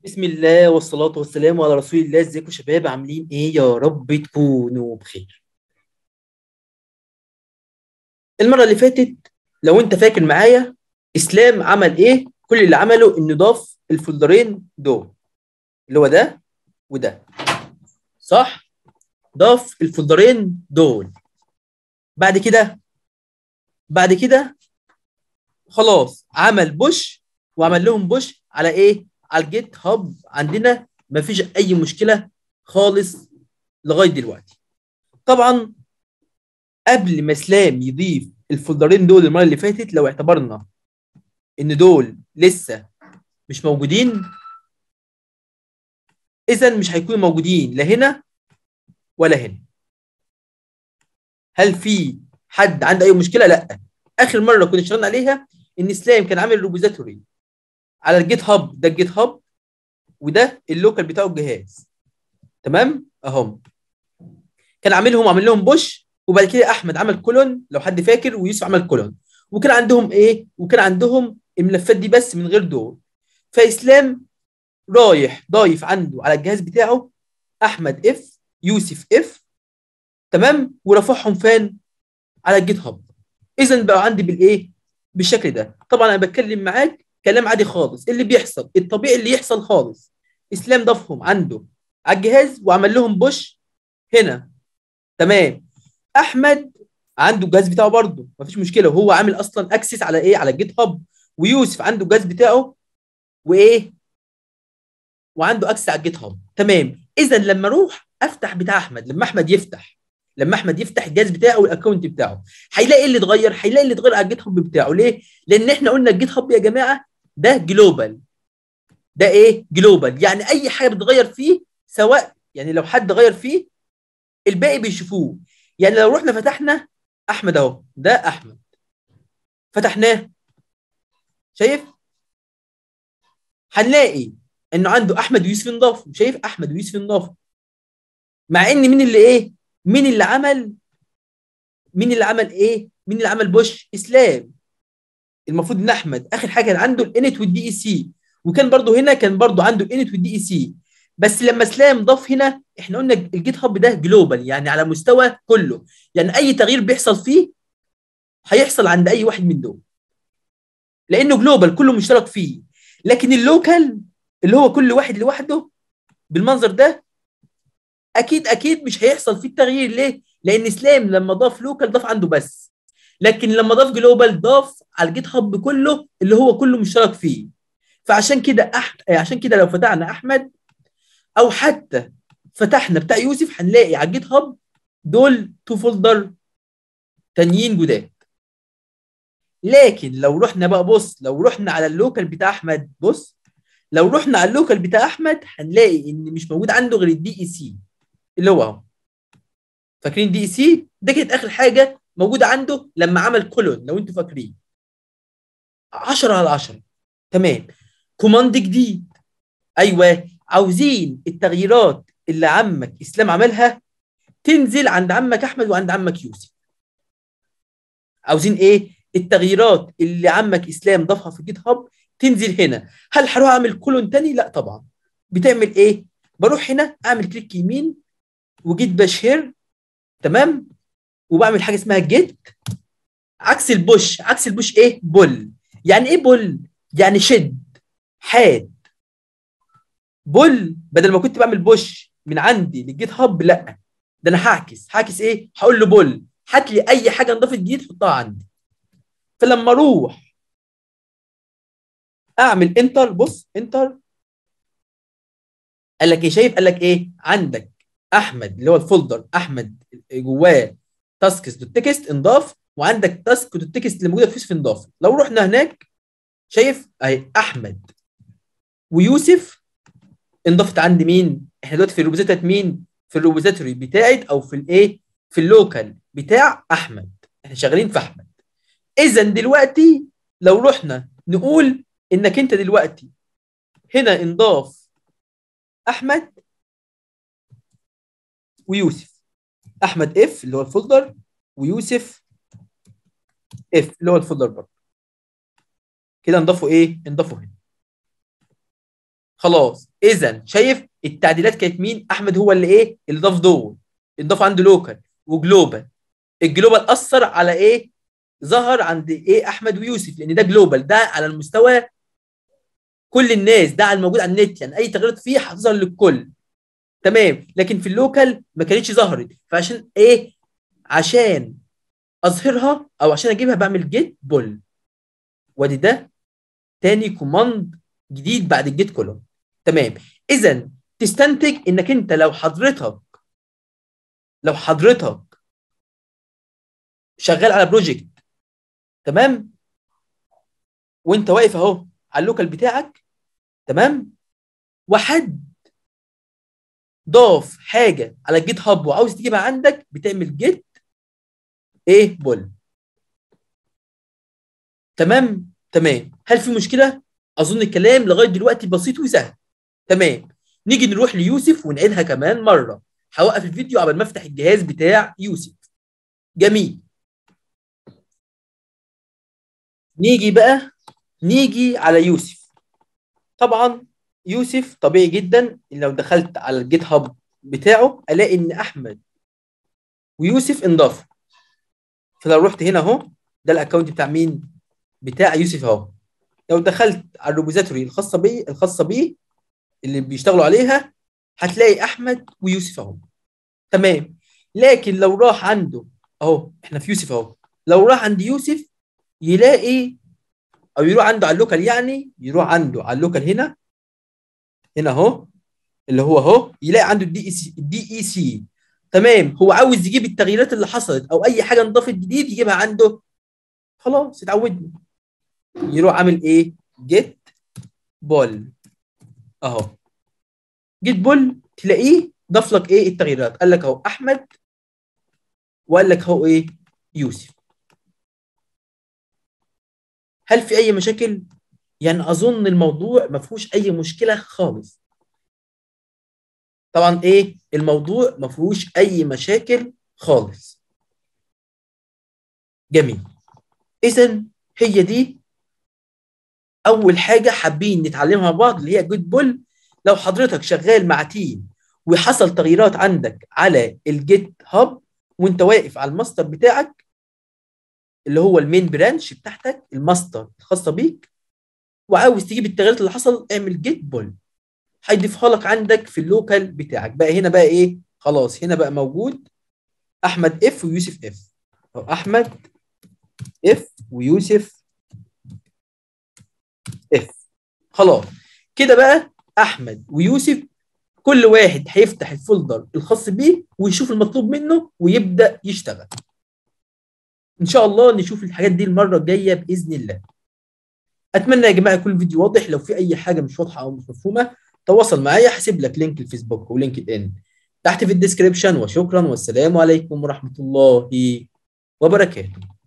بسم الله والصلاة والسلام على رسول الله ازيكم يا شباب عاملين ايه يا رب تكونوا بخير المرة اللي فاتت لو انت فاكر معايا اسلام عمل ايه كل اللي عمله انه ضاف الفولدرين دول اللي هو ده وده صح ضاف الفولدرين دول بعد كده بعد كده خلاص عمل بوش وعمل لهم بوش على ايه على الجيت هاب عندنا مفيش اي مشكله خالص لغايه دلوقتي طبعا قبل ما اسلام يضيف الفولدرين دول المره اللي فاتت لو اعتبرنا ان دول لسه مش موجودين اذا مش هيكونوا موجودين لا هنا ولا هنا هل في حد عنده اي مشكله لا اخر مره كنا اشتغلنا عليها ان اسلام كان عامل روبوزاتوري على الجيت هاب ده الجيت هاب وده اللوكال بتاعه الجهاز تمام اهم كان عاملهم عامل لهم بوش وبعد كده احمد عمل كولون لو حد فاكر ويوسف عمل كولون وكان عندهم ايه وكان عندهم الملفات دي بس من غير دول فاسلام رايح ضايف عنده على الجهاز بتاعه احمد اف يوسف اف تمام ورفعهم فين على الجيت هاب اذا بقى عندي بالايه بالشكل ده طبعا انا بتكلم معاك كلام عادي خالص اللي بيحصل الطبيعي اللي يحصل خالص اسلام ضافهم عنده على الجهاز وعمل لهم بوش هنا تمام احمد عنده الجهاز بتاعه برضه مفيش مشكله وهو عامل اصلا اكسس على ايه على الجيت هاب ويوسف عنده الجهاز بتاعه وايه وعنده اكسس على الجيت هاب تمام اذا لما اروح افتح بتاع احمد لما احمد يفتح لما احمد يفتح الجهاز بتاعه والاكونت بتاعه هيلاقي ايه اللي اتغير هيلاقي اللي اتغير على الجيت هاب بتاعه ليه لان احنا قلنا الجيت هاب يا جماعه ده جلوبال ده ايه جلوبال يعني اي حاجه بتغير فيه سواء يعني لو حد غير فيه الباقي بيشوفوه يعني لو رحنا فتحنا احمد اهو ده احمد فتحناه شايف هنلاقي انه عنده احمد ويوسف انضاف شايف احمد ويوسف انضاف مع ان مين اللي ايه مين اللي عمل مين اللي عمل ايه مين اللي عمل بوش اسلام المفروض ان احمد اخر حاجه كان عنده الانت والدي اي سي وكان برضو هنا كان برضو عنده الانت والدي اي سي بس لما اسلام ضاف هنا احنا قلنا الجيت هاب ده جلوبال يعني على مستوى كله يعني اي تغيير بيحصل فيه هيحصل عند اي واحد من دول لانه جلوبال كله مشترك فيه لكن اللوكال اللي هو كل واحد لوحده بالمنظر ده اكيد اكيد مش هيحصل فيه التغيير ليه لان اسلام لما ضاف لوكال ضاف عنده بس لكن لما ضاف جلوبال ضاف على الجيت هاب كله اللي هو كله مشترك فيه فعشان كده أح... عشان كده لو فتحنا احمد او حتى فتحنا بتاع يوسف هنلاقي على الجيت هاب دول تو فولدر تانيين جداد لكن لو رحنا بقى بص لو رحنا على اللوكال بتاع احمد بص لو رحنا على اللوكال بتاع احمد هنلاقي ان مش موجود عنده غير الدي اي سي اللي هو اهو فاكرين دي اي سي ده كانت اخر حاجه موجوده عنده لما عمل كولون لو انتوا فاكرين 10 على 10 تمام كوماند جديد ايوه عاوزين التغييرات اللي عمك اسلام عملها تنزل عند عمك احمد وعند عمك يوسف عاوزين ايه التغييرات اللي عمك اسلام ضافها في جيت هاب تنزل هنا هل هروح اعمل كولون تاني لا طبعا بتعمل ايه بروح هنا اعمل كليك يمين وجيت بشير تمام وبعمل حاجه اسمها جيت عكس البوش عكس البوش ايه بول يعني ايه بول يعني شد حاد بول بدل ما كنت بعمل بوش من عندي للجيت هاب لا ده انا هعكس هعكس ايه هقول له بول هات لي اي حاجه انضافت جديد حطها عندي فلما اروح اعمل انتر بص انتر قال لك ايه شايف قال لك ايه عندك احمد اللي هو الفولدر احمد جواه تاسكس دوت تكست انضاف وعندك تاسك دوت تكست اللي موجوده في يوسف انضاف لو رحنا هناك شايف اهي احمد ويوسف انضافت عند مين احنا دلوقتي في الروبوزيتات مين في الروبوزيتوري بتاعت او في الايه في اللوكال بتاع احمد احنا شغالين في احمد اذا دلوقتي لو رحنا نقول انك انت دلوقتي هنا انضاف احمد ويوسف احمد اف اللي هو الفولدر ويوسف اف اللي هو الفولدر برضه كده انضافوا ايه انضافوا هنا خلاص اذا شايف التعديلات كانت مين احمد هو اللي ايه اللي ضاف دول اضاف عنده لوكال وجلوبال الجلوبال اثر على ايه ظهر عند ايه احمد ويوسف لان ده جلوبال ده على المستوى كل الناس ده على الموجود على النت يعني اي تغييرات فيه هتظهر للكل تمام لكن في اللوكال ما كانتش ظهرت فعشان ايه عشان اظهرها او عشان اجيبها بعمل جيت بول وادي ده تاني كوماند جديد بعد الجيت كولوم تمام اذا تستنتج انك انت لو حضرتك لو حضرتك شغال على بروجكت تمام وانت واقف اهو على اللوكال بتاعك تمام وحد ضاف حاجه على الجيت هاب وعاوز تجيبها عندك بتعمل جيت ايه بول تمام تمام هل في مشكله اظن الكلام لغايه دلوقتي بسيط وسهل تمام نيجي نروح ليوسف ونعيدها كمان مره هوقف الفيديو قبل ما افتح الجهاز بتاع يوسف جميل نيجي بقى نيجي على يوسف طبعا يوسف طبيعي جدا إن لو دخلت على الجيت هاب بتاعه الاقي ان احمد ويوسف انضافوا فلو رحت هنا اهو ده الاكونت بتاع مين بتاع يوسف اهو لو دخلت على الريبوزيتوري الخاصه بيه الخاصه بيه اللي بيشتغلوا عليها هتلاقي احمد ويوسف اهو تمام لكن لو راح عنده اهو احنا في يوسف اهو لو راح عند يوسف يلاقي او يروح عنده على اللوكال يعني يروح عنده على اللوكال هنا هنا اهو اللي هو اهو يلاقي عنده الدي اي سي الدي اي سي تمام هو عاوز يجيب التغييرات اللي حصلت او اي حاجه انضافت جديد يجيبها عنده خلاص اتعودنا يروح عامل ايه جيت بول اهو جيت بول تلاقيه ضاف لك ايه التغييرات قال لك اهو احمد وقال لك اهو ايه يوسف هل في اي مشاكل يعني اظن الموضوع ما فيهوش اي مشكله خالص طبعا ايه الموضوع ما فيهوش اي مشاكل خالص جميل اذا هي دي اول حاجه حابين نتعلمها مع بعض اللي هي جيت بول لو حضرتك شغال مع تيم وحصل تغييرات عندك على الجيت هاب وانت واقف على الماستر بتاعك اللي هو المين برانش بتاعتك الماستر الخاصه بيك وعاوز تجيب التغييرات اللي حصل اعمل جيت بول هيضيفها لك عندك في اللوكال بتاعك بقى هنا بقى ايه خلاص هنا بقى موجود احمد اف ويوسف اف او احمد اف ويوسف اف خلاص كده بقى احمد ويوسف كل واحد هيفتح الفولدر الخاص بيه ويشوف المطلوب منه ويبدا يشتغل ان شاء الله نشوف الحاجات دي المره الجايه باذن الله اتمنى يا جماعه يكون الفيديو واضح لو في اي حاجه مش واضحه او مش مفهومه تواصل معايا هسيب لك لينك الفيسبوك ولينكد ان تحت في الديسكريبشن وشكرا والسلام عليكم ورحمه الله وبركاته